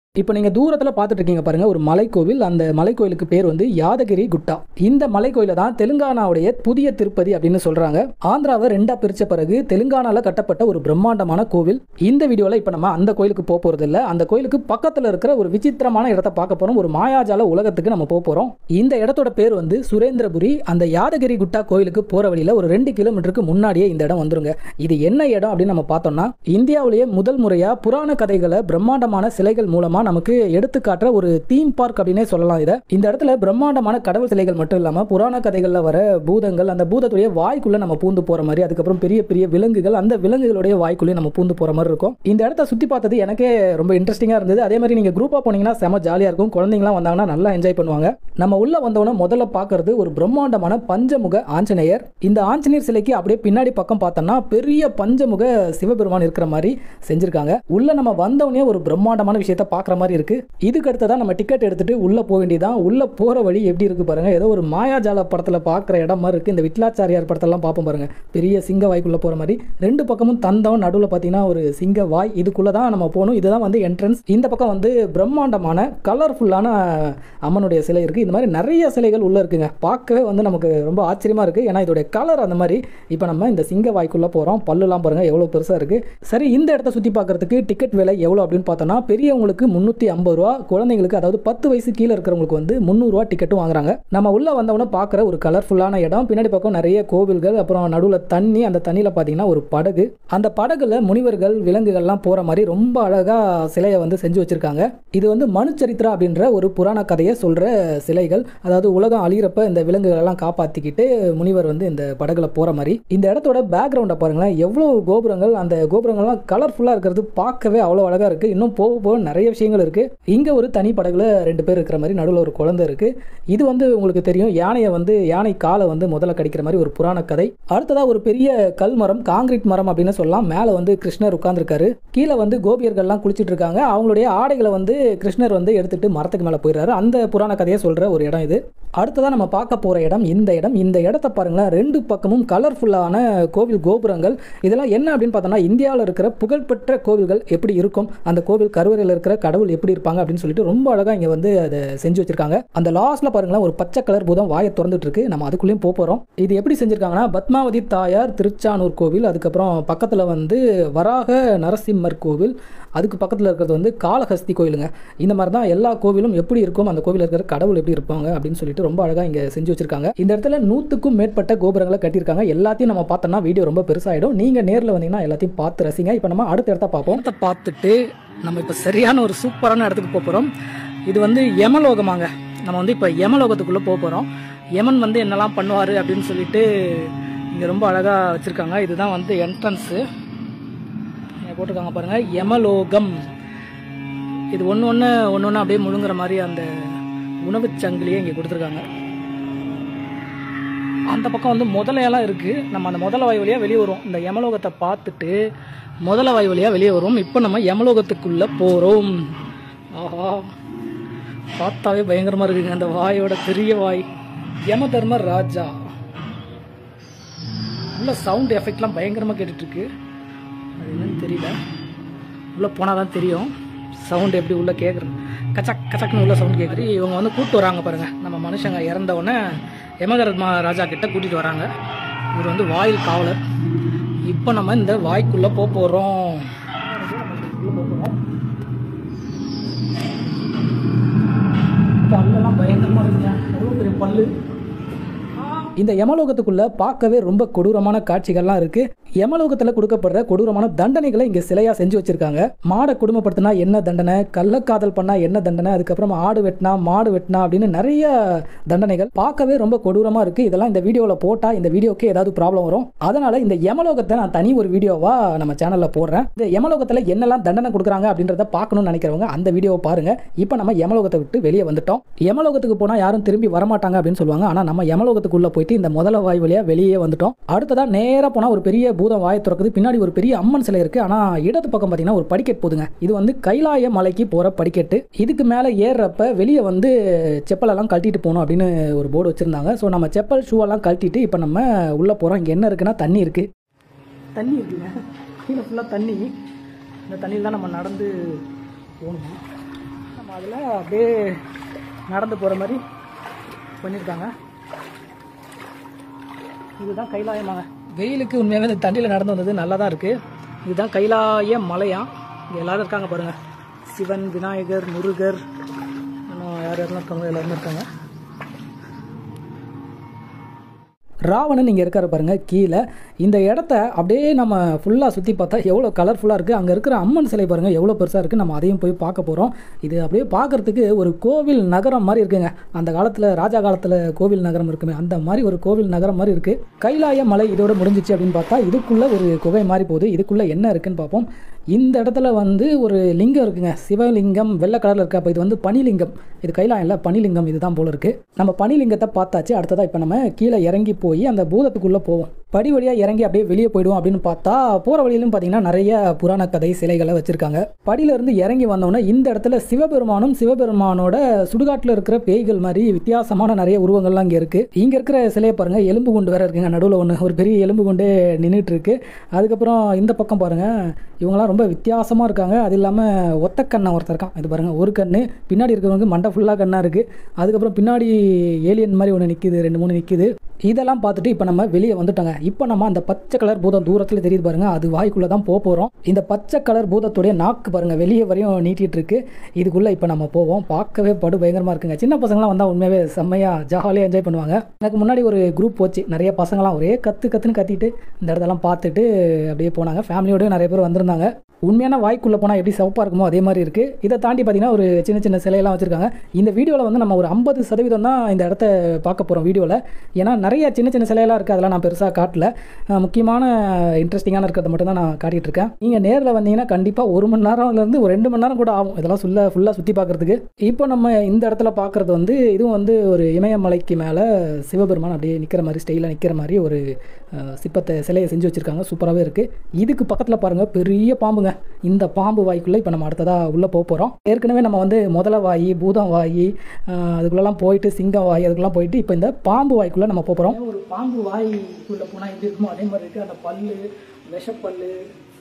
இப்போ நீங்கள் தூரத்தில் பார்த்துட்டு இருக்கீங்க பாருங்க ஒரு மலைக்கோவில் அந்த மலைக்கோயிலுக்கு பேர் வந்து யாதகிரி குட்டா இந்த மலைக்கோயில தான் தெலுங்கானாவுடைய புதிய திருப்பதி அப்படின்னு சொல்றாங்க ஆந்திராவை ரெண்டா பிரிச்ச பிறகு தெலுங்கானால கட்டப்பட்ட ஒரு பிரம்மாண்டமான கோவில் இந்த வீடியோவில் இப்போ நம்ம அந்த கோயிலுக்கு போக போறது இல்ல அந்த கோயிலுக்கு பக்கத்தில் இருக்கிற ஒரு விசித்திரமான இடத்த பார்க்க போறோம் ஒரு மாயாஜால உலகத்துக்கு நம்ம போக போறோம் இந்த இடத்தோட பேர் வந்து சுரேந்திரபுரி அந்த யாதகிரி குட்டா கோயிலுக்கு போற வழியில ஒரு ரெண்டு கிலோமீட்டருக்கு முன்னாடியே இந்த இடம் வந்துருங்க இது என்ன இடம் அப்படின்னு நம்ம பார்த்தோம்னா இந்தியாவிலேயே முதல் முறையா புராண கதைகளை பிரம்மாண்டமான சிலைகள் மூலமா நமக்கு எடுத்து காட்டுற ஒரு தீம் பார்க் அப்படின்னே சொல்லலாம் இதை இந்த இடத்துல பிரம்மாண்டமான கடவுள் சிலைகள் மட்டும் இல்லாம புராண கதைகள்ல வர பூதங்கள் அந்த பூதத்துடைய வாய்க்குள்ள நம்ம பூந்து போற மாதிரி அதுக்கப்புறம் பெரிய பெரிய விலங்குகள் அந்த விலங்குகளுடைய வாய்க்குள்ளே நம்ம பூந்து போற மாதிரி இருக்கும் இந்த இடத்த சுத்தி பார்த்தது எனக்கே ரொம்ப இன்ட்ரெஸ்டிங்கா இருந்தது அதே மாதிரி நீங்க குரூப்பா போனீங்கன்னா செம ஜாலியா இருக்கும் குழந்தைங்களாம் வந்தாங்கன்னா நல்லா என்ஜாய் பண்ணுவாங்க நம்ம உள்ள வந்தவொடனே முதல்ல பார்க்கறது ஒரு பிரம்மாண்டமான பஞ்சமுக ஆஞ்சநேயர் இந்த ஆஞ்சநேயர் சிலைக்கு அப்படியே பின்னாடி பக்கம் பார்த்தோம்னா பெரிய பஞ்சமுக சிவபெருமான் இருக்கிற மாதிரி செஞ்சிருக்காங்க உள்ள நம்ம வந்தவொடனே ஒரு பிரம்மாண்டமான விஷயத்த பார்க்குற மாதிரி இருக்கு இதுக்கு அடுத்ததான் நம்ம டிக்கெட் எடுத்துட்டு உள்ள போக வேண்டியதான் உள்ள போற வழி எப்படி இருக்கு பாருங்க ஏதோ ஒரு மாயாஜால படத்துல பார்க்குற இடம் மாதிரி இருக்கு இந்த விட்லாச்சாரியார் படத்தெல்லாம் பார்ப்போம் பாருங்க பெரிய சிங்க வாய்க்குள்ள போற மாதிரி ரெண்டு பக்கமும் தந்தம் நடுவில் பார்த்தீங்கன்னா ஒரு சிங்க வாய் இதுக்குள்ள தான் நம்ம போகணும் இதுதான் வந்து என்ட்ரன்ஸ் இந்த பக்கம் வந்து பிரம்மாண்டமான கலர்ஃபுல்லான அம்மனுடைய சிலை இருக்கு இந்த மாதிரி நிறைய சிலைகள் உள்ள இருக்குங்க பார்க்கவே வந்து நமக்கு ரொம்ப ஆச்சரியமா இருக்கு ஏன்னா இதோடைய கலர் அந்த மாதிரி இப்போ நம்ம இந்த சிங்க வாய்க்குள்ள போறோம் பல்லுலாம் பாருங்க எவ்வளவு பெருசா இருக்கு சரி இந்த இடத்த சுத்தி பார்க்கறதுக்கு டிக்கெட் விலை எவ்வளோ அப்படின்னு பார்த்தோம்னா பெரியவங்களுக்கு முந்நூற்றி ஐம்பது ரூபா குழந்தைங்களுக்கு அதாவது பத்து வயசு கீழே இருக்கிறவங்களுக்கு வந்து முந்நூறுரூவா டிக்கெட்டும் வாங்குறாங்க நம்ம உள்ள வந்தவொடனே பார்க்குற ஒரு கலர்ஃபுல்லான இடம் பின்னாடி பக்கம் நிறைய கோவில்கள் அப்புறம் நடுவில் தண்ணி அந்த தண்ணியில் பார்த்தீங்கன்னா ஒரு படகு அந்த படகுல முனிவர்கள் விலங்குகள்லாம் போகிற மாதிரி ரொம்ப அழகாக சிலையை வந்து செஞ்சு வச்சிருக்காங்க இது வந்து மனுச்சரித்ரா அப்படின்ற ஒரு புராண கதையை சொல்கிற சிலைகள் அதாவது உலகம் அழியிறப்ப இந்த விலங்குகளெல்லாம் காப்பாற்றிக்கிட்டு முனிவர் வந்து இந்த படகுல போகிற மாதிரி இந்த இடத்தோட பேக்ரவுண்டை பாருங்களேன் எவ்வளோ கோபுரங்கள் அந்த கோபுரங்கள்லாம் கலர்ஃபுல்லாக இருக்கிறது பார்க்கவே அவ்வளோ அழகாக இருக்குது இன்னும் போக போக நிறைய விஷயங்கள் இருக்குது இங்கே ஒரு தனி படகுல ரெண்டு பேர் இருக்கிற மாதிரி நடுவில் ஒரு குழந்தை இருக்குது இது வந்து உங்களுக்கு தெரியும் யானையை வந்து யானை காலை வந்து முதல்ல கடிக்கிற மாதிரி ஒரு புராண கதை அடுத்ததாக ஒரு பெரிய கல் மரம் காங்கிரீட் மரம் அப்படின்னு சொல்லலாம் மேலே வந்து கிருஷ்ணர் உட்கார்ந்திருக்காரு கீழே வந்து கோபியர்கள்லாம் குளிச்சிட்டு இருக்காங்க அவங்களுடைய ஆடைகளை வந்து கிருஷ்ணர் வந்து எடுத்துட்டு மரத்துக்கு மேலே போயிடுறாரு அந்த புராண கதையை சொல்கிற ஒரு இடம் இது அடுத்ததாக நம்ம பார்க்க போகிற இடம் இந்த இடம் இந்த இடத்த பாருங்களேன் ரெண்டு பக்கமும் கலர்ஃபுல்லான கோவில் கோபுரங்கள் இதெல்லாம் என்ன அப்படின்னு பார்த்தோம்னா இந்தியாவில் இருக்கிற புகழ்பெற்ற கோவில்கள் எப்படி இருக்கும் அந்த கோவில் கருவறையில் இருக்கிற கடவுள் எப்படி இருப்பாங்க அப்படின்னு சொல்லிட்டு ரொம்ப அழகாக இங்கே வந்து அதை செஞ்சு வச்சிருக்காங்க அந்த லாஸ்ட்ல பாருங்களேன் ஒரு பச்சை கலர் பூதம் வாயை திறந்துட்டு இருக்கு நம்ம அதுக்குள்ளேயும் போக போகிறோம் இது எப்படி செஞ்சிருக்காங்கன்னா பத்மாவதி தாயார் திருச்சானூர் கோவில் அதுக்கப்புறம் பக்கத்தில் வந்து வராக நரசிம்மர் கோவில் அதுக்கு பக்கத்தில் இருக்கிறது வந்து காளஹஸ்தி கோயிலுங்க இந்த மாதிரி தான் எல்லா கோவிலும் எப்படி இருக்கும் அந்த கோவிலில் இருக்கிற கடவுள் எப்படி இருப்பாங்க அப்படின்னு சொல்லிட்டு ரொம்ப அழகாக இங்கே செஞ்சு வச்சிருக்காங்க இந்த இடத்துல நூற்றுக்கும் மேற்பட்ட கோபுரங்களை கட்டியிருக்காங்க எல்லாத்தையும் நம்ம பார்த்தோம்னா வீடியோ ரொம்ப பெருசாகிடும் நீங்கள் நேரில் வந்தீங்கன்னா எல்லாத்தையும் பார்த்து ரசிங்க இப்போ நம்ம அடுத்த இடத்த பார்ப்போம் இடத்த பார்த்துட்டு நம்ம இப்போ சரியான ஒரு சூப்பரான இடத்துக்கு போக போகிறோம் இது வந்து யமலோகமாங்க நம்ம வந்து இப்போ யமலோகத்துக்குள்ளே போக போகிறோம் யமன் வந்து என்னெல்லாம் பண்ணுவார் அப்படின்னு சொல்லிட்டு இங்கே ரொம்ப அழகாக வச்சுருக்காங்க இதுதான் வந்து என்ட்ரன்ஸு போட்டிருக்காங்க பாருங்கள் யமலோகம் இது ஒன்று ஒன்று ஒன்று ஒன்று அப்படியே முழுங்குற மாதிரி அந்த உணவுச் சங்கிலியே இங்கே கொடுத்துருக்காங்க அந்த பக்கம் வந்து முதலையெல்லாம் இருக்குது நம்ம அந்த முதல வாய் வழியாக வெளியே வரும் இந்த யமலோகத்தை பார்த்துட்டு முதல வாய் வழியாக வெளியே வரும் இப்போ நம்ம யமலோகத்துக்குள்ளே போகிறோம் ஆஹா பார்த்தாவே பயங்கரமாக இருக்குங்க அந்த வாயோட பெரிய வாய் யம தர்ம ராஜா உள்ள சவுண்ட் எஃபெக்ட்லாம் பயங்கரமாக கேட்டுட்ருக்கு அது என்னன்னு தெரியல உள்ளே போனால் தான் தெரியும் சவுண்ட் எப்படி உள்ளே கேட்குறது கச்சக் கச்சக்னு உள்ள சவுண்ட் கேட்குது இவங்க வந்து கூப்பிட்டு வராங்க பாருங்கள் நம்ம மனுஷங்க இறந்த உடனே யமதர்மா ராஜா கிட்ட கூட்டிகிட்டு வராங்க இவர் வந்து வாயில் காவலர் இப்போ நம்ம இந்த வாய்க்குள்ளே போக போகிறோம் பல்லெல்லாம் பயங்கரமாக இருக்குங்க எவ்வளோ பெரிய பல்லு இந்த யமலோகத்துக்குள்ள பார்க்கவே ரொம்ப கொடூரமான காட்சிகள்லாம் இருக்கு யமலோகத்தில் கொடுக்கப்படுற கொடூரமான தண்டனைகளை இங்கே சிலையா செஞ்சு வச்சிருக்காங்க மாடை குடும்பப்படுத்தினா என்ன தண்டனை கள்ளக்காதல் பண்ணா என்ன தண்டனை அதுக்கப்புறம் ஆடு வெட்டினா மாடு வெட்டினா அப்படின்னு நிறைய தண்டனைகள் பார்க்கவே ரொம்ப கொடூரமா இருக்கு இதெல்லாம் இந்த வீடியோவில் போட்டால் இந்த வீடியோக்கு ஏதாவது ப்ராப்ளம் வரும் அதனால இந்த யமலோகத்தை நான் தனி ஒரு வீடியோவா நம்ம சேனல்ல போடுறேன் இந்த யமலோகத்தில் என்னெல்லாம் தண்டனை கொடுக்குறாங்க அப்படின்றத பார்க்கணும்னு நினைக்கிறவங்க அந்த வீடியோவை பாருங்க இப்போ நம்ம யமலோகத்தை விட்டு வெளியே வந்துட்டோம் யமலோகத்துக்கு போனால் யாரும் திரும்பி வரமாட்டாங்க அப்படின்னு சொல்லுவாங்க ஆனால் நம்ம யமலோகத்துக்குள்ள போயிட்டு இந்த முதல வாய் வழியா வெளியே வந்துட்டோம் அடுத்ததா நேரா போனா ஒரு பெரிய பூதம் வாயை திறக்குது பின்னாடி ஒரு பெரிய அம்மன் சிலை இருக்கு ஆனா இடது பக்கம் பாத்தீங்கன்னா ஒரு படிக்கட் போதுங்க இது வந்து கைலாய மலைக்கு போற படிக்கட்டு இதுக்கு மேல ஏறுறப்ப வெளியே வந்து செப்பல் எல்லாம் கழட்டிட்டு போகணும் அப்படின்னு ஒரு போர்டு வச்சிருந்தாங்க ஸோ நம்ம செப்பல் ஷூ எல்லாம் கழட்டிட்டு இப்போ நம்ம உள்ள போறோம் இங்க என்ன இருக்குன்னா தண்ணி இருக்கு தண்ணி இருக்குங்க கீழே ஃபுல்லாக தண்ணி இந்த தண்ணியில் தான் நம்ம நடந்து போகணும் அதில் அப்படியே நடந்து போகிற மாதிரி பண்ணியிருக்காங்க இதுதான் கைலாயமாங்க வெயிலுக்கு உண்மையாகவே இந்த தண்ணியில் நடந்து வந்தது நல்லா தான் இருக்குது இதுதான் கைலாய மலையா இங்கே எல்லாரும் இருக்காங்க பாருங்கள் சிவன் விநாயகர் முருகர் இன்னும் யார் யாரெல்லாம் இருக்காங்க எல்லாருமே இருக்காங்க ராவணன் இங்கே இருக்காரு பாருங்க கீழே இந்த இடத்த அப்படியே நம்ம ஃபுல்லாக சுற்றி பார்த்தா எவ்வளோ கலர்ஃபுல்லாக இருக்குது அங்கே இருக்கிற அம்மன் சிலை பாருங்கள் எவ்வளோ பெருசாக இருக்குது நம்ம அதையும் போய் பார்க்க போகிறோம் இது அப்படியே பார்க்கறதுக்கு ஒரு கோவில் நகரம் மாதிரி இருக்குங்க அந்த காலத்தில் ராஜா காலத்தில் கோவில் நகரம் இருக்குமே அந்த மாதிரி ஒரு கோவில் நகரம் மாதிரி இருக்குது கைலாய மலை இதோட முடிஞ்சிச்சு அப்படின்னு பார்த்தா இதுக்குள்ளே ஒரு குகை மாதிரி போகுது இதுக்குள்ளே என்ன இருக்குன்னு பார்ப்போம் இந்த இடத்துல வந்து ஒரு லிங்கம் இருக்குங்க சிவலிங்கம் வெள்ளை கலரில் இருக்கு அப்போ இது வந்து பனிலிங்கம் இது கைலாயம் இல்லை பனிலிங்கம் இதுதான் போல இருக்கு நம்ம பனிலிங்கத்தை பார்த்தாச்சு அடுத்ததாக இப்போ நம்ம கீழே இறங்கி போய் அந்த பூதத்துக்குள்ளே போவோம் படி வழியாக இறங்கி அப்படியே வெளியே போயிடுவோம் அப்படின்னு பார்த்தா போகிற வழியிலும் பார்த்தீங்கன்னா நிறைய புராண கதை சிலைகளை வச்சுருக்காங்க படியிலேருந்து இறங்கி வந்தோன்னே இந்த இடத்துல சிவபெருமானும் சிவபெருமானோட சுடுகாட்டில் இருக்கிற பேய்கள் மாதிரி வித்தியாசமான நிறைய உருவங்கள்லாம் இங்கே இருக்குது இங்கே இருக்கிற சிலையை பாருங்கள் எலும்பு குண்டு வேற இருக்குங்க நடுவில் ஒன்று ஒரு பெரிய எலும்பு குண்டு நின்றுட்டு இருக்கு அதுக்கப்புறம் இந்த பக்கம் பாருங்கள் இவங்கெல்லாம் ரொம்ப வித்தியாசமாக இருக்காங்க அது இல்லாமல் ஒத்த கண்ணை ஒருத்தர் இருக்கான் இது பாருங்கள் ஒரு கண்ணு பின்னாடி இருக்கிறவங்க மண்டை ஃபுல்லாக கண்ணாக இருக்குது அதுக்கப்புறம் பின்னாடி ஏலியன் மாதிரி ஒன்று நிற்கிது ரெண்டு மூணு நிற்கிது இதெல்லாம் பார்த்துட்டு இப்போ நம்ம வெளியே வந்துட்டோங்க இப்போ நம்ம அந்த பச்சை கலர் பூதம் தூரத்தில் தெரியுது பாருங்க அது வாய்க்குள்ளே தான் போக போகிறோம் இந்த பச்சை கலர் பூதத்துடைய நாக்கு பாருங்க வெளியே வரையும் நீட்டிட்டு இருக்கு இதுக்குள்ளே இப்போ நம்ம போவோம் பார்க்கவே படு பயங்கரமாக இருக்குங்க சின்ன பசங்களாம் வந்தால் உண்மையாகவே செம்மையாக ஜாலியாக என்ஜாய் பண்ணுவாங்க எனக்கு முன்னாடி ஒரு குரூப் போச்சு நிறைய பசங்களாம் ஒரே கற்று கற்றுன்னு கத்திட்டு இந்த இடத்தெல்லாம் பார்த்துட்டு அப்படியே போனாங்க ஃபேமிலியோடய நிறைய பேர் வந்திருந்தாங்க உண்மையான வாய்க்குள்ளே போனால் எப்படி சிவப்பாக இருக்குமோ அதே மாதிரி இருக்குது இதை தாண்டி பார்த்தீங்கன்னா ஒரு சின்ன சின்ன சிலையெல்லாம் வச்சுருக்காங்க இந்த வீடியோவில் வந்து நம்ம ஒரு ஐம்பது சதவீதம் தான் இந்த இடத்த பார்க்க போகிறோம் வீடியோவில் ஏன்னா நிறைய சின்ன சின்ன சிலையெல்லாம் இருக்குது அதெல்லாம் நான் பெருசாக காட்டல அஹ் முக்கியமான இன்ட்ரெஸ்டிங்கான இருக்கிறத மட்டும் தான் நான் காட்டிகிட்டு இருக்கேன் நீங்கள் நேரில் வந்தீங்கன்னா கண்டிப்பாக ஒரு மணி நேரம்லேருந்து ஒரு ரெண்டு மணி நேரம் கூட ஆகும் இதெல்லாம் சொல்ல ஃபுல்லாக சுற்றி பார்க்குறதுக்கு இப்போ நம்ம இந்த இடத்துல பார்க்குறது வந்து இதுவும் வந்து ஒரு இமயமலைக்கு மேலே சிவபெருமான் அப்படியே நிற்கிற மாதிரி ஸ்டைலாக நிற்கிற மாதிரி ஒரு அஹ், சிற்பத்தை சிலையை செஞ்சு வச்சுருக்காங்க சூப்பராகவே இருக்குது இதுக்கு பக்கத்தில் பாருங்கள் பெரிய பாம்புங்க இந்த பாம்பு வாய்க்குள்ளே இப்போ நம்ம அடுத்ததாக உள்ளே போக போகிறோம் ஏற்கனவே நம்ம வந்து முதல வாயி பூதம் வாயி அஹ், அதுக்குள்ளெல்லாம் போயிட்டு சிங்கம் வாய் அதுக்குள்ளெல்லாம் போயிட்டு இப்போ இந்த பாம்பு வாய்க்குள்ளே நம்ம போக போகிறோம் ஒரு பாம்பு வாய்க்குள்ளே போனால் எப்படி இருக்குமோ அதே மாதிரி இருக்குது அந்த பல்லு விஷப்பல்லு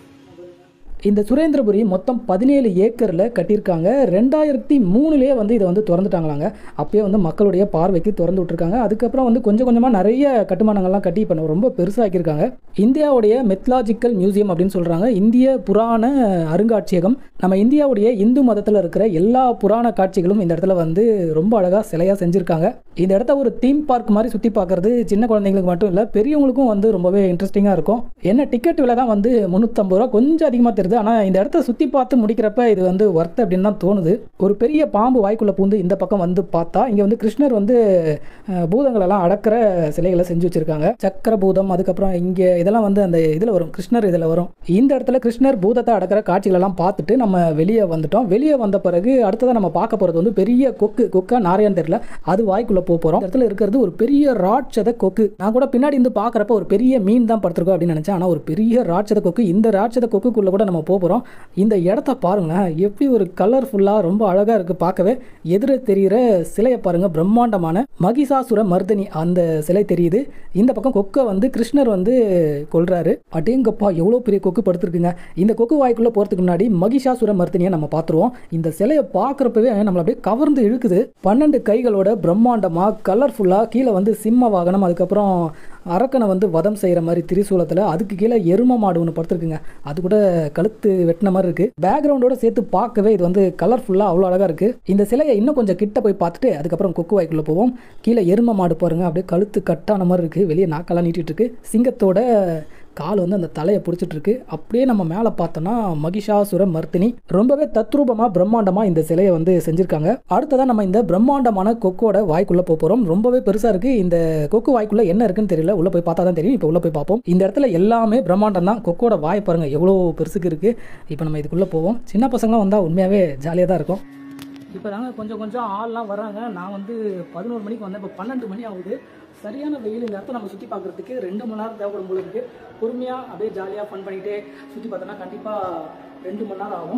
இந்த சுரேந்திரபுரி மொத்தம் பதினேழு ஏக்கரில் கட்டியிருக்காங்க ரெண்டாயிரத்தி மூணுலேயே வந்து இதை வந்து திறந்துட்டாங்களாங்க அப்பயே வந்து மக்களுடைய பார்வைக்கு திறந்து விட்டுருக்காங்க அதுக்கப்புறம் வந்து கொஞ்சம் கொஞ்சமாக நிறைய கட்டுமானங்கள்லாம் கட்டி இப்போ ரொம்ப பெருசாக்கியிருக்காங்க இந்தியாவுடைய மெத்லாஜிக்கல் மியூசியம் அப்படின்னு சொல்கிறாங்க இந்திய புராண அருங்காட்சியகம் நம்ம இந்தியாவுடைய இந்து மதத்தில் இருக்கிற எல்லா புராண காட்சிகளும் இந்த இடத்துல வந்து ரொம்ப அழகாக சிலையாக செஞ்சுருக்காங்க இந்த இடத்த ஒரு தீம் பார்க் மாதிரி சுற்றி பார்க்கறது சின்ன குழந்தைங்களுக்கு மட்டும் இல்லை பெரியவங்களுக்கும் வந்து ரொம்பவே இன்ட்ரெஸ்டிங்காக இருக்கும் என்ன டிக்கெட் விலை தான் வந்து முந்நூற்றம்பது ரூபா கொஞ்சம் அதிகமாக தெரியுது ஆனால் இந்த இடத்த சுற்றி பார்த்து முடிக்கிறப்ப இது வந்து ஒர்த் அப்படின்னு தான் தோணுது ஒரு பெரிய பாம்பு வாய்க்குள்ளே பூந்து இந்த பக்கம் வந்து பார்த்தா இங்கே வந்து கிருஷ்ணர் வந்து அஹ், பூதங்களெல்லாம் அடக்கிற சிலைகளை செஞ்சு வச்சுருக்காங்க சக்கர பூதம் அதுக்கப்புறம் இங்கே இதெல்லாம் வந்து அந்த இதில் வரும் கிருஷ்ணர் இதில் வரும் இந்த இடத்துல கிருஷ்ணர் பூதத்தை அடக்கிற காட்சிகளெல்லாம் பார்த்துட்டு நம்ம வெளியே வந்துட்டோம் வெளியே வந்த பிறகு அடுத்ததாக நம்ம பார்க்க போகிறது வந்து பெரிய கொக்கு கொக்கா நாரையான்னு தெரியல அது வாய்க்குள்ளே போக போகிறோம் இடத்துல இருக்கிறது ஒரு பெரிய ராட்சத கொக்கு நான் கூட பின்னாடி இருந்து பார்க்குறப்ப ஒரு பெரிய மீன் தான் படுத்திருக்கோம் அப்படின்னு நினச்சேன் ஆனால் ஒரு பெரிய ராட்சத கொக்கு இந்த ராட்சத கொக்குக்குள்ளே கூட நம்ம போக போகிறோம் இந்த இடத்த பாருங்களேன் எப்படி ஒரு கலர்ஃபுல்லாக ரொம்ப அழகாக இருக்குது பார்க்கவே எதிர தெரிகிற சிலையை பாருங்கள் பிரம்மாண்டமான மகிஷாசுர மர்தினி அந்த சிலை தெரியுது இந்த பக்கம் கொக்கை வந்து கிருஷ்ணர் வந்து கொல்றாரு அடேங்கப்பா எவ்வளோ பெரிய கொக்கு படுத்திருக்குங்க இந்த கொக்கு வாய்க்குள்ளே போகிறதுக்கு முன்னாடி மகிஷாசுர மர்தினியை நம்ம பார்த்துருவோம் இந்த சிலையை பார்க்குறப்பவே நம்மளை அப்படியே கவர்ந்து இழுக்குது பன்னெண்டு கைகளோட பிரம்மாண்டமாக கலர்ஃபுல்லாக கீழே வந்து சிம்ம வாகனம் அதுக்கப்புறம் அரக்கனை வந்து வதம் செய்கிற மாதிரி திரிசூலத்தில் அதுக்கு கீழே எரும மாடு ஒன்று படுத்திருக்குங்க அது கூட கழுத்து வெட்டின மாதிரி இருக்குது பேக்ரவுண்டோட சேர்த்து பார்க்கவே இது வந்து கலர்ஃபுல்லாக அவ்வளோ அழகாக இருக்குது இந்த சிலையை இன்னும் கொஞ்சம் கிட்ட போய் பார்த்துட்டு அதுக்கப்புறம் கொக்கு வாய்க்குள்ளே போவோம் கீழே எரும மாடு பாருங்க அப்படியே கழுத்து கட்டான மாதிரி இருக்குது வெளியே நாக்கெல்லாம் நீட்டிட்டு இருக்கு சிங்கத்தோட கால் வந்து அந்த தலையை பிடிச்சிட்டு இருக்கு அப்படியே நம்ம மேலே பார்த்தோம்னா மகிஷாசுர மர்த்தினி ரொம்பவே தத்ரூபமாக பிரம்மாண்டமாக இந்த சிலையை வந்து செஞ்சுருக்காங்க அடுத்ததான் நம்ம இந்த பிரம்மாண்டமான கொக்கோட வாய்க்குள்ளே போக போகிறோம் ரொம்பவே பெருசாக இருக்குது இந்த கொக்கு வாய்க்குள்ளே என்ன இருக்குன்னு தெரியல உள்ளே போய் பார்த்தா தான் தெரியும் இப்போ உள்ளே போய் பார்ப்போம் இந்த இடத்துல எல்லாமே பிரம்மாண்டம் தான் கொக்கோட வாய் பாருங்கள் எவ்வளோ பெருசுக்கு இருக்குது இப்போ நம்ம இதுக்குள்ளே போவோம் சின்ன பசங்களாம் வந்தால் உண்மையாகவே ஜாலியாக தான் இருக்கும் இப்போ தாங்க கொஞ்சம் கொஞ்சம் ஆள்லாம் வராங்க நான் வந்து பதினோரு மணிக்கு வந்தேன் இப்போ பன்னெண்டு மணி ஆகுது சரியான வெயில் இந்த இடத்த நம்ம சுற்றி பார்க்குறதுக்கு ரெண்டு மணி நேரம் தேவைப்படும் போல இருக்குது பொறுமையாக அப்படியே ஜாலியாக ஃபன் பண்ணிகிட்டே சுற்றி பார்த்தோன்னா கண்டிப்பாக ரெண்டு மணி நேரம் ஆகும்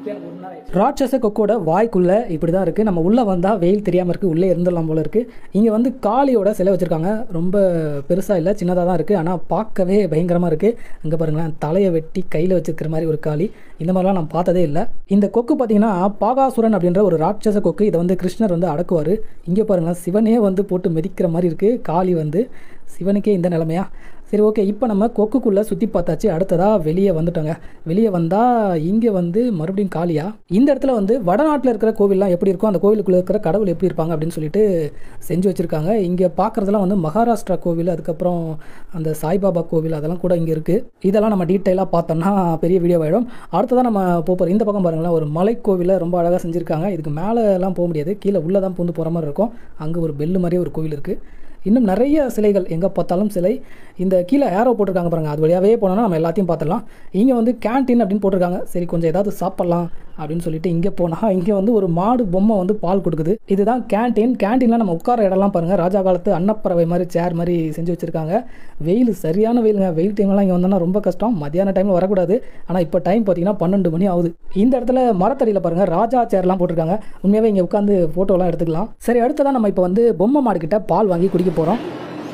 ராட்சச கொக்கோட வாய்க்குள்ளே இப்படி தான் இருக்குது நம்ம உள்ளே வந்தால் வெயில் தெரியாமல் இருக்குது உள்ளே இருந்துடலாம் போல இருக்குது இங்கே வந்து காளியோட சிலை வச்சுருக்காங்க ரொம்ப பெருசாக இல்லை சின்னதாக தான் இருக்குது ஆனால் பார்க்கவே பயங்கரமாக இருக்குது இங்கே பாருங்களேன் தலையை வெட்டி கையில் வச்சிருக்கிற மாதிரி ஒரு காளி இந்த மாதிரிலாம் நான் பார்த்ததே இல்லை இந்த கொக்கு பார்த்தீங்கன்னா பாகாசுரன் அப்படின்ற ஒரு ராட்சச கொக்கு இதை வந்து கிருஷ்ணர் வந்து அடக்குவார் இங்கே பாருங்களேன் சிவனே வந்து போட்டு மிதிக்கிற மாதிரி இருக்குது காளி வந்து சிவனுக்கே இந்த நிலமையா சரி ஓகே இப்போ நம்ம கொக்குக்குள்ளே சுற்றி பார்த்தாச்சு அடுத்ததாக வெளியே வந்துட்டோங்க வெளியே வந்தால் இங்கே வந்து மறுபடியும் காலியா இந்த இடத்துல வந்து வடநாட்டில் இருக்கிற கோவில்லாம் எப்படி இருக்கும் அந்த கோவிலுக்குள்ளே இருக்கிற கடவுள் எப்படி இருப்பாங்க அப்படின்னு சொல்லிட்டு செஞ்சு வச்சுருக்காங்க இங்கே பார்க்குறதெல்லாம் வந்து மகாராஷ்டிரா கோவில் அதுக்கப்புறம் அந்த சாய்பாபா கோவில் அதெல்லாம் கூட இங்கே இருக்குது இதெல்லாம் நம்ம டீட்டெயிலாக பார்த்தோம்னா பெரிய வீடியோ ஆகிடும் அடுத்ததான் நம்ம போகிறோம் இந்த பக்கம் பாருங்களேன் ஒரு மலை கோவிலை ரொம்ப அழகாக செஞ்சுருக்காங்க இதுக்கு மேலேலாம் போக முடியாது கீழே உள்ளே தான் பூந்து போகிற மாதிரி இருக்கும் அங்கே ஒரு பெல்லு மாதிரியே ஒரு கோவில் இருக்குது இன்னும் நிறைய சிலைகள் எங்கே பார்த்தாலும் சிலை இந்த கீழே ஏரோ போட்டிருக்காங்க பாருங்கள் அது வழியாகவே போனோம்னா நம்ம எல்லாத்தையும் பார்த்துடலாம் இங்கே வந்து கேன்டீன் அப்படின்னு போட்டிருக்காங்க சரி கொஞ்சம் ஏதாவது சாப்பிட்லாம் அப்படின்னு சொல்லிட்டு இங்கே போனால் இங்கே வந்து ஒரு மாடு பொம்மை வந்து பால் கொடுக்குது இதுதான் கேன்டீன் கேன்டீனில் நம்ம உட்கார இடம்லாம் பாருங்கள் ராஜா காலத்து அன்னப்பறவை மாதிரி சேர் மாதிரி செஞ்சு வச்சுருக்காங்க வெயில் சரியான வெயிலுங்க வெயில் டைம்லாம் இங்கே வந்தோம்னா ரொம்ப கஷ்டம் மத்தியான டைமில் வரக்கூடாது ஆனால் இப்போ டைம் பார்த்தீங்கன்னா பன்னெண்டு மணி ஆகுது இந்த இடத்துல மரத்தடியில் பாருங்கள் ராஜா சேர்லாம் போட்டிருக்காங்க உண்மையாகவே இங்கே உட்காந்து ஃபோட்டோலாம் எடுத்துக்கலாம் சரி அடுத்ததான் நம்ம இப்போ வந்து பொம்மை மாடுக்கிட்ட பால் வாங்கி குடிக்க போகிறோம்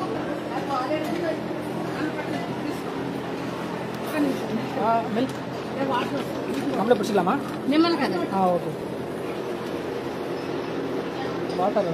மில்க் நம்மளே பிடிச்சிக்கலாமா మిమ్మల్ని కదా ஆ ஓகே வாட்டர்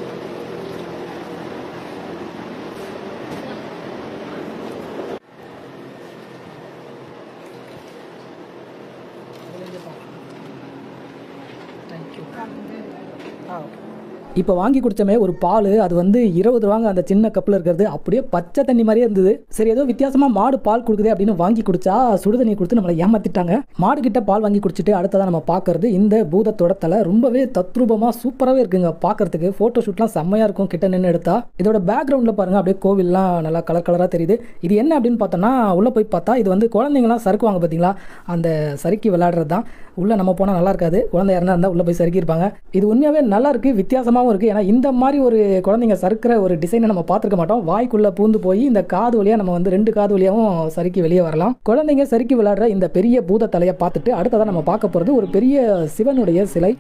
இப்போ வாங்கி குடிச்சோமே ஒரு பால் அது வந்து இருபது ரூபாங்க அந்த சின்ன கப்பில் இருக்கிறது அப்படியே பச்சை தண்ணி மாதிரியே இருந்தது சரி ஏதோ வித்தியாசமாக மாடு பால் கொடுக்குதே அப்படின்னு வாங்கி குடிச்சா சுடு தண்ணி கொடுத்து நம்மளை ஏமாத்திட்டாங்க மாடு கிட்ட பால் வாங்கி குடிச்சிட்டு அடுத்ததான் நம்ம பார்க்கறது இந்த பூதத்தோட தலை ரொம்பவே தத்ரூபமாக சூப்பராகவே இருக்குங்க பார்க்கறதுக்கு ஃபோட்டோ ஷூட்லாம் செம்மையாக இருக்கும் கிட்ட நின்று எடுத்தா இதோட பேக்ரவுண்டில் பாருங்க அப்படியே கோவில்லாம் நல்லா கலர் கலராக தெரியுது இது என்ன அப்படின்னு பார்த்தோன்னா உள்ளே போய் பார்த்தா இது வந்து குழந்தைங்களாம் சறுக்குவாங்க பார்த்தீங்களா அந்த சறுக்கி விளையாடுறது தான் உள்ளே நம்ம போனால் நல்லா இருக்காது குழந்தை யாருனா இருந்தால் உள்ளே போய் சறுக்கியிருப்பாங்க இது உண்மையாகவே நல்லா இருக்குது வித்தியாசமாகவும் இருக்குது ஏன்னா இந்த மாதிரி ஒரு குழந்தைங்க சறுக்கிற ஒரு டிசைனை நம்ம பார்த்துருக்க மாட்டோம் வாய்க்குள்ளே பூந்து போய் இந்த காது வழியாக நம்ம வந்து ரெண்டு காது வழியாகவும் சறுக்கி வெளியே வரலாம் குழந்தைங்க சறுக்கி விளையாடுற இந்த பெரிய பூத தலையை பார்த்துட்டு அடுத்ததான் நம்ம பார்க்க போகிறது ஒரு பெரிய சிவனுடைய சிலை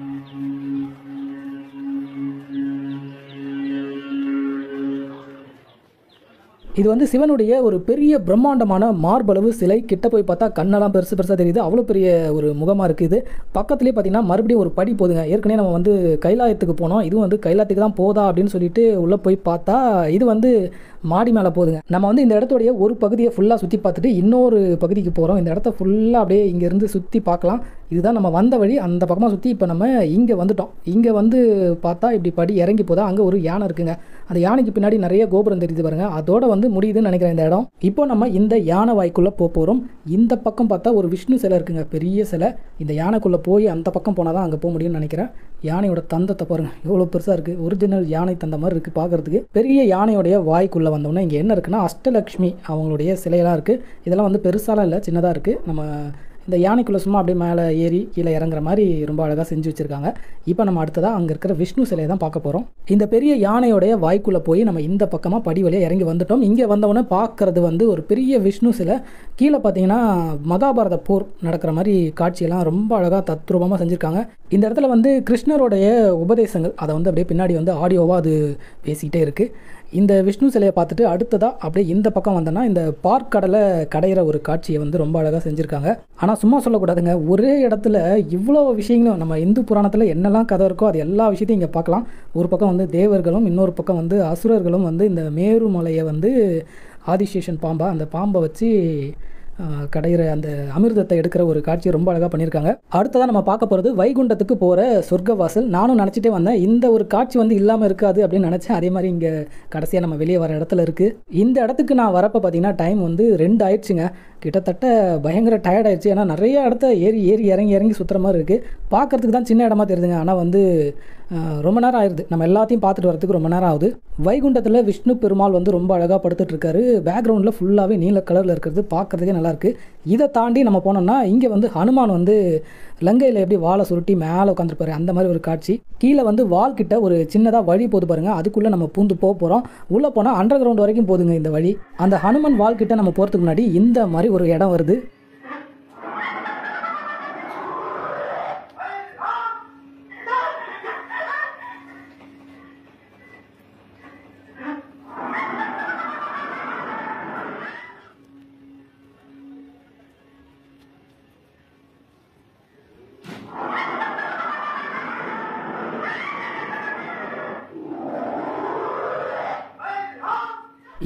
இது வந்து சிவனுடைய ஒரு பெரிய பிரம்மாண்டமான மார்பளவு சிலை கிட்ட போய் பார்த்தா கண்ணெல்லாம் பெருசு பெருசாக தெரியுது அவ்வளோ பெரிய ஒரு முகமாக இருக்குது பக்கத்துலேயே பார்த்தீங்கன்னா மறுபடியும் ஒரு படி போதுங்க ஏற்கனவே நம்ம வந்து கைலாயத்துக்கு போனோம் இதுவும் வந்து கைலாயத்துக்கு தான் போதா அப்படின்னு சொல்லிட்டு உள்ளே போய் பார்த்தா இது வந்து மாடி மேலே போகுதுங்க நம்ம வந்து இந்த இடத்துடைய ஒரு பகுதியை ஃபுல்லாக சுற்றி பார்த்துட்டு இன்னொரு பகுதிக்கு போகிறோம் இந்த இடத்த ஃபுல்லாக அப்படியே இங்கேருந்து சுற்றி பார்க்கலாம் இதுதான் நம்ம வந்த வழி அந்த பக்கமாக சுற்றி இப்போ நம்ம இங்கே வந்துட்டோம் இங்கே வந்து பார்த்தா இப்படி படி இறங்கி போதா அங்கே ஒரு யானை இருக்குங்க அந்த யானைக்கு பின்னாடி நிறைய கோபுரம் தெரியுது பாருங்க அதோட வந்து முடியுதுன்னு நினைக்கிறேன் இந்த இடம் இப்போ நம்ம இந்த யானை வாய்க்குள்ளே போக போகிறோம் இந்த பக்கம் பார்த்தா ஒரு விஷ்ணு சிலை இருக்குங்க பெரிய சிலை இந்த யானைக்குள்ளே போய் அந்த பக்கம் போனால் தான் அங்கே போக முடியும்னு நினைக்கிறேன் யானையோட தந்தத்தை பாருங்க எவ்வளோ பெருசாக இருக்குது ஒரிஜினல் யானை தந்த மாதிரி இருக்குது பார்க்குறதுக்கு பெரிய யானையோடைய வாய்க்குள்ளே வந்தோம்னா இங்கே என்ன இருக்குன்னா அஷ்டலக்ஷ்மி அவங்களுடைய சிலையெல்லாம் இருக்குது இதெல்லாம் வந்து பெருசாலாம் இல்லை சின்னதாக இருக்குது நம்ம இந்த யானைக்குள்ளே சும்மா அப்படியே மேலே ஏறி கீழே இறங்குற மாதிரி ரொம்ப அழகாக செஞ்சு வச்சுருக்காங்க இப்போ நம்ம அடுத்ததாக அங்கே இருக்கிற விஷ்ணு சிலையை தான் பார்க்க போகிறோம் இந்த பெரிய யானையோடைய வாய்க்குள்ளே போய் நம்ம இந்த பக்கமாக படி வழியாக இறங்கி வந்துட்டோம் இங்கே வந்தவொடனே பார்க்குறது வந்து ஒரு பெரிய விஷ்ணு சிலை கீழே பார்த்தீங்கன்னா மகாபாரத போர் நடக்கிற மாதிரி காட்சியெல்லாம் ரொம்ப அழகாக தத்ரூபமாக செஞ்சுருக்காங்க இந்த இடத்துல வந்து கிருஷ்ணருடைய உபதேசங்கள் அதை வந்து அப்படியே பின்னாடி வந்து ஆடியோவாக அது பேசிக்கிட்டே இருக்குது இந்த விஷ்ணு சிலையை பார்த்துட்டு அடுத்ததாக அப்படியே இந்த பக்கம் வந்தோன்னா இந்த பார்க் கடலை கடையிற ஒரு காட்சியை வந்து ரொம்ப அழகாக செஞ்சுருக்காங்க ஆனால் சும்மா சொல்லக்கூடாதுங்க ஒரே இடத்துல இவ்வளோ விஷயங்களும் நம்ம இந்து புராணத்தில் என்னெல்லாம் கதை இருக்கோ அது எல்லா விஷயத்தையும் இங்கே பார்க்கலாம் ஒரு பக்கம் வந்து தேவர்களும் இன்னொரு பக்கம் வந்து அசுரர்களும் வந்து இந்த மேருமலையை வந்து ஆதிசேஷன் பாம்பா அந்த பாம்பை வச்சு ஆஹ், கடையிற அந்த அமிர்தத்தை எடுக்கிற ஒரு காட்சியை ரொம்ப அழகாக பண்ணியிருக்காங்க அடுத்ததாக நம்ம பார்க்க போகிறது வைகுண்டத்துக்கு போகிற சொர்க்கவாசல் நானும் நினச்சிட்டே வந்தேன் இந்த ஒரு காட்சி வந்து இல்லாமல் இருக்காது அப்படின்னு நினச்சேன் அதே மாதிரி இங்கே கடைசியாக நம்ம வெளியே வர இடத்துல இருக்குது இந்த இடத்துக்கு நான் வரப்போ பார்த்தீங்கன்னா டைம் வந்து ரெண்டு ஆயிடுச்சுங்க கிட்டத்தட்ட பயங்கர டயர்ட் ஆயிடுச்சு ஏன்னா நிறைய இடத்த ஏறி ஏறி இறங்கி இறங்கி சுற்றுற மாதிரி இருக்குது பார்க்கறதுக்கு தான் சின்ன இடமா தெரியுதுங்க ஆனால் வந்து ஆஹ், ரொம்ப நேரம் ஆயிடுது நம்ம எல்லாத்தையும் பார்த்துட்டு வரதுக்கு ரொம்ப நேரம் ஆகுது வைகுண்டத்தில் விஷ்ணு பெருமாள் வந்து ரொம்ப அழகாக படுத்துட்டு இருக்காரு பேக்ரவுண்டில் ஃபுல்லாகவே நீல கலரில் இருக்கிறது பார்க்கறதுக்கே நல்லா இருக்கு இதை தாண்டி நம்ம போனோம்னா இங்கே வந்து ஹனுமான் வந்து லங்கையில் எப்படி வாழை சுருட்டி மேலே உட்காந்துருப்பாரு அந்த மாதிரி ஒரு காட்சி கீழே வந்து வால் கிட்ட ஒரு சின்னதாக வழி போது பாருங்க அதுக்குள்ளே நம்ம பூந்து போக போகிறோம் உள்ளே போனால் அண்டர் கிரவுண்ட் வரைக்கும் போதுங்க இந்த வழி அந்த ஹனுமன் வால் கிட்ட நம்ம போகிறதுக்கு முன்னாடி இந்த மாதிரி ஒரு இடம் வருது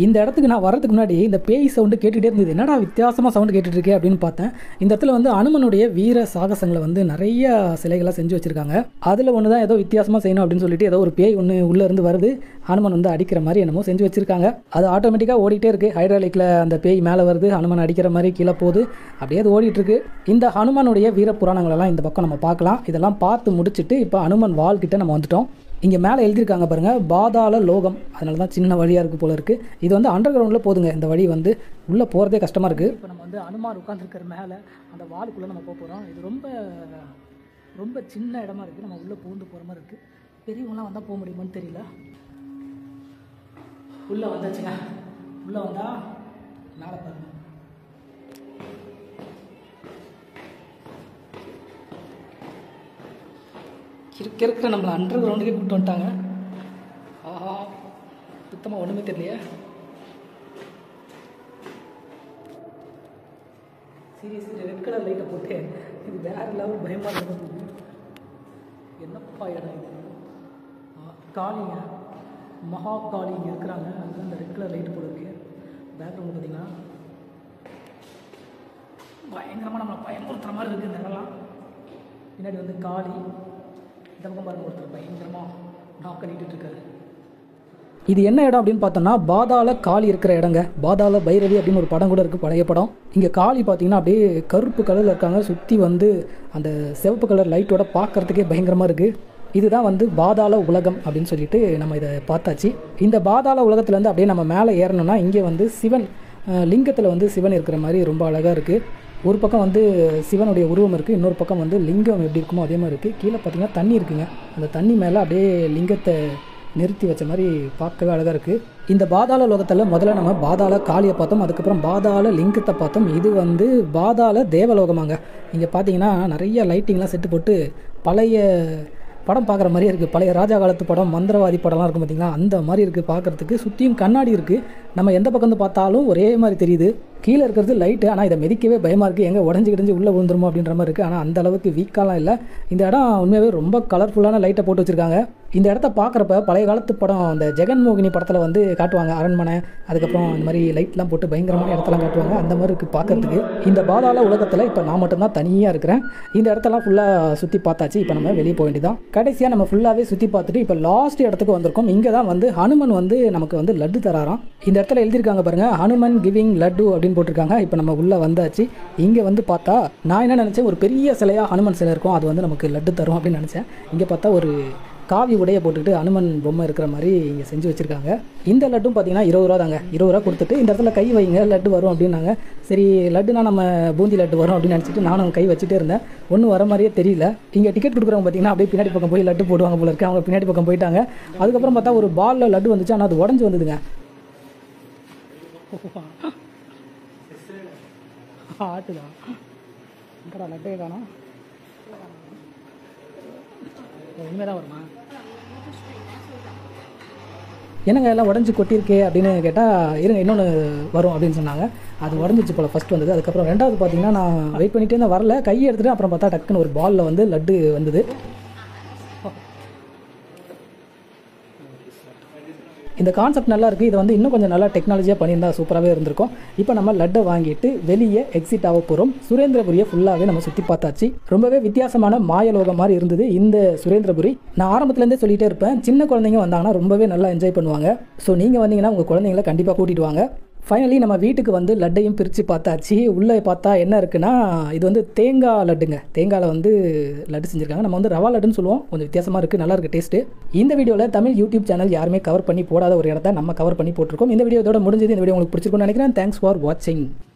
இந்த இடத்துக்கு நான் வரதுக்கு முன்னாடி இந்த பேய் சவுண்டு கேட்டுகிட்டே இருந்தது என்னடா வித்தியாசமாக சவுண்டு கேட்டுட்டு இருக்கே அப்படின்னு பார்த்தேன் இந்த இடத்துல வந்து அனுமனுடைய வீர சாகசங்களை வந்து நிறைய சிலைகளாக செஞ்சு வச்சுருக்காங்க அதில் ஒன்று தான் ஏதோ வித்தியாசமாக செய்யணும் அப்படின்னு சொல்லிட்டு ஏதோ ஒரு பேய் ஒன்று உள்ளே இருந்து வருது ஹனுமன் வந்து அடிக்கிற மாதிரி என்னமோ செஞ்சு வச்சுருக்காங்க அது ஆட்டோமேட்டிக்காக ஓடிட்டே இருக்குது ஹைட்ராலிக்கில் அந்த பேய் மேலே வருது ஹனுமன் அடிக்கிற மாதிரி கீழே போகுது அப்படியே அது ஓடிட்டு இருக்கு இந்த ஹனுமனுடைய வீர புராணங்களெல்லாம் இந்த பக்கம் நம்ம பார்க்கலாம் இதெல்லாம் பார்த்து முடிச்சுட்டு இப்போ ஹனுமன் வால் கிட்ட நம்ம வந்துட்டோம் இங்கே மேலே எழுதியிருக்காங்க பாருங்கள் பாதாள லோகம் அதனால தான் சின்ன வழியாக இருக்குது போல இருக்குது இது வந்து அண்டர் கிரவுண்டில் போதுங்க இந்த வழி வந்து உள்ளே போகிறதே கஷ்டமாக இருக்குது இப்போ நம்ம வந்து அனுமார் உட்காந்துருக்கிற மேலே அந்த வாலுக்குள்ளே நம்ம போக போகிறோம் இது ரொம்ப ரொம்ப சின்ன இடமா இருக்குது நம்ம உள்ளே பூந்து போகிற மாதிரி இருக்குது பெரியவங்களாம் வந்தால் போக முடியுமான்னு தெரியல உள்ளே வந்தாச்சுங்க உள்ளே வந்தால் மேலே பாருங்க இருக்க இருக்கிற நம்மளை அண்டர் கிரவுண்டுக்கே கூப்பிட்டு வந்துட்டாங்க ஆஹா சுத்தமாக ஒன்றுமே தெரியலையே சீரியஸ்லி ரெட் கலர் லைட்டை போட்டு இது வேற லெவல் பயமாக இருந்தது என்னப்பா இடம் இது ஆ, காளிங்க மகா காளி இங்கே இருக்கிறாங்க அதுதான் இந்த ரெட் கலர் லைட்டு போல இருக்கு பேக்ரவுண்ட் பார்த்தீங்கன்னா பயங்கரமாக நம்மளை பயமுறுத்துற மாதிரி இருக்குது இந்த இடம்லாம் பின்னாடி வந்து காளி இந்த பக்கம் பாருங்க ஒருத்தர் பயங்கரமாக நாக்க நீட்டிட்டு இருக்காரு இது என்ன இடம் அப்படின்னு பார்த்தோம்னா பாதாள காளி இருக்கிற இடங்க பாதாள பைரவி அப்படின்னு ஒரு படம் கூட இருக்குது பழைய படம் இங்கே காளி பார்த்தீங்கன்னா அப்படியே கருப்பு கலரில் இருக்காங்க சுற்றி வந்து அந்த சிவப்பு கலர் லைட்டோட பார்க்கறதுக்கே பயங்கரமாக இருக்குது இதுதான் வந்து பாதாள உலகம் அப்படின்னு சொல்லிட்டு நம்ம இதை பார்த்தாச்சு இந்த பாதாள உலகத்துலேருந்து அப்படியே நம்ம மேலே ஏறணும்னா இங்கே வந்து சிவன் லிங்கத்தில் வந்து சிவன் இருக்கிற மாதிரி ரொம்ப அழகாக இருக்குது ஒரு பக்கம் வந்து சிவனுடைய உருவம் இருக்குது இன்னொரு பக்கம் வந்து லிங்கம் எப்படி இருக்குமோ அதே மாதிரி இருக்குது கீழே பார்த்தீங்கன்னா தண்ணி இருக்குங்க அந்த தண்ணி மேலே அப்படியே லிங்கத்தை நிறுத்தி வச்ச மாதிரி பார்க்கவே அழகாக இருக்குது இந்த பாதாள லோகத்தில் முதல்ல நம்ம பாதாள காளியை பார்த்தோம் அதுக்கப்புறம் பாதாள லிங்கத்தை பார்த்தோம் இது வந்து பாதாள தேவலோகமாங்க இங்கே பார்த்தீங்கன்னா நிறைய லைட்டிங்லாம் செட்டு போட்டு பழைய படம் பார்க்குற மாதிரியே இருக்குது பழைய ராஜா காலத்து படம் மந்திரவாதி படம்லாம் இருக்கும் பார்த்தீங்களா அந்த மாதிரி இருக்குது பார்க்குறதுக்கு சுற்றியும் கண்ணாடி இருக்குது நம்ம எந்த பக்கம் இருந்து பார்த்தாலும் ஒரே மாதிரி தெரியுது கீழே இருக்கிறது லைட்டு ஆனால் இதை மிதிக்கவே பயமாக இருக்குது எங்கே உடஞ்சி கிடஞ்சி உள்ளே விழுந்துருமோ அப்படின்ற மாதிரி இருக்குது ஆனால் அந்த அளவுக்கு வீக்காலாம் இல்லை இந்த இடம் உண்மையாகவே ரொம்ப கலர்ஃபுல்லான லைட்டை போட்டு வச்சுருக்காங்க இந்த இடத்த பார்க்குறப்ப பழைய காலத்து படம் அந்த ஜெகன்மோகினி படத்தில் வந்து காட்டுவாங்க அரண்மனை அதுக்கப்புறம் இந்த மாதிரி லைட்லாம் போட்டு பயங்கரமான இடத்தெல்லாம் காட்டுவாங்க அந்த மாதிரி இருக்குது பார்க்கறதுக்கு இந்த பாதாள உலகத்தில் இப்போ நான் மட்டும்தான் தனியாக இருக்கிறேன் இந்த இடத்தெல்லாம் ஃபுல்லாக சுற்றி பார்த்தாச்சு இப்போ நம்ம வெளியே போக வேண்டியதான் கடைசியாக நம்ம ஃபுல்லாகவே சுற்றி பார்த்துட்டு இப்போ லாஸ்ட் இடத்துக்கு வந்திருக்கோம் இங்கே தான் வந்து ஹனுமன் வந்து நமக்கு வந்து லட்டு தராராம் இந்த இடத்துல எழுதியிருக்காங்க பாருங்க ஹனுமன் கிவிங் லட்டு அப்படின்னு போட்டிருக்காங்க இப்போ நம்ம உள்ளே வந்தாச்சு இங்கே வந்து பார்த்தா நான் என்ன நினச்சேன் ஒரு பெரிய சிலையாக ஹனுமன் சிலை இருக்கும் அது வந்து நமக்கு லட்டு தரும் அப்படின்னு நினச்சேன் இங்கே பார்த்தா ஒரு காவி உடைய போட்டுக்கிட்டு அனுமன் பொம்மை இருக்கிற மாதிரி இங்கே செஞ்சு வச்சுருக்காங்க இந்த லட்டும் பார்த்தீங்கன்னா இருபது ரூபா தாங்க இருபது ரூபா கொடுத்துட்டு இந்த இடத்துல கை வைங்க லட்டு வரும் அப்படின்னாங்க சரி லட்டுனா நம்ம பூந்தி லட்டு வரும் அப்படின்னு நினச்சிட்டு நானும் கை வச்சுட்டே இருந்தேன் ஒன்றும் வர மாதிரியே தெரியல இங்கே டிக்கெட் கொடுக்குறவங்க பார்த்தீங்கன்னா அப்படியே பின்னாடி பக்கம் போய் லட்டு போடுவாங்க போல இருக்கு அவங்க பின்னாடி பக்கம் போயிட்டாங்க அதுக்கப்புறம் பார்த்தா ஒரு பாலில் லட்டு வந்துச்சு ஆனால் அது உடஞ்சி வந்ததுங்க ஆட்டுதான் என்னடா லட்டே காணோம் உண்மைதான் வருமா என்னங்க எல்லாம் உடஞ்சி கொட்டியிருக்கே அப்படின்னு கேட்டால் இருங்க இன்னொன்று வரும் அப்படின்னு சொன்னாங்க அது உடஞ்சிச்சு போல் ஃபஸ்ட் வந்தது அதுக்கப்புறம் ரெண்டாவது பார்த்தீங்கன்னா நான் வெயிட் பண்ணிகிட்டே இருந்தேன் வரல கையை எடுத்துகிட்டு அப்புறம் பார்த்தா டக்குன்னு ஒரு பாலில் வந்து லட்டு வந்தது இந்த கான்செப்ட் நல்லா இருக்குது இதை வந்து இன்னும் கொஞ்சம் நல்லா டெக்னாலஜியாக பண்ணியிருந்தா சூப்பராகவே இருந்திருக்கும் இப்போ நம்ம லட்டை வாங்கிட்டு வெளியே எக்ஸிட் ஆக போகிறோம் சுரேந்திரபுரியை ஃபுல்லாகவே நம்ம சுற்றி பார்த்தாச்சு ரொம்பவே வித்தியாசமான மாயலோகம் மாதிரி இருந்தது இந்த சுரேந்திரபுரி நான் ஆரம்பத்துலேருந்தே சொல்லிட்டே இருப்பேன் சின்ன குழந்தைங்க வந்தாங்கன்னா ரொம்பவே நல்லா என்ஜாய் பண்ணுவாங்க ஸோ நீங்கள் வந்தீங்கன்னா உங்கள் குழந்தைங்கள கண்டிப்பாக கூட்டிகிட்டு வாங்க ஃபைனலி நம்ம வீட்டுக்கு வந்து லட்டையும் பிரித்து பார்த்தாச்சு உள்ளே பார்த்தா என்ன இருக்குன்னா இது வந்து தேங்காய் லட்டுங்க தேங்காயில் வந்து லட்டு செஞ்சுருக்காங்க நம்ம வந்து ரவா லட்டுன்னு சொல்லுவோம் கொஞ்சம் வித்தியாசமாக இருக்குது நல்லா இருக்குது டேஸ்ட்டு இந்த வீடியோவில் தமிழ் யூடியூப் சேனல் யாருமே கவர் பண்ணி போடாத ஒரு இடத்த நம்ம கவர் பண்ணி போட்டிருக்கோம் இந்த வீடியோ இதோட முடிஞ்சது இந்த வீடியோ உங்களுக்கு பிடிச்சிருக்கும்னு நினைக்கிறேன் தேங்க்ஸ் ஃபார் வாட்சிங்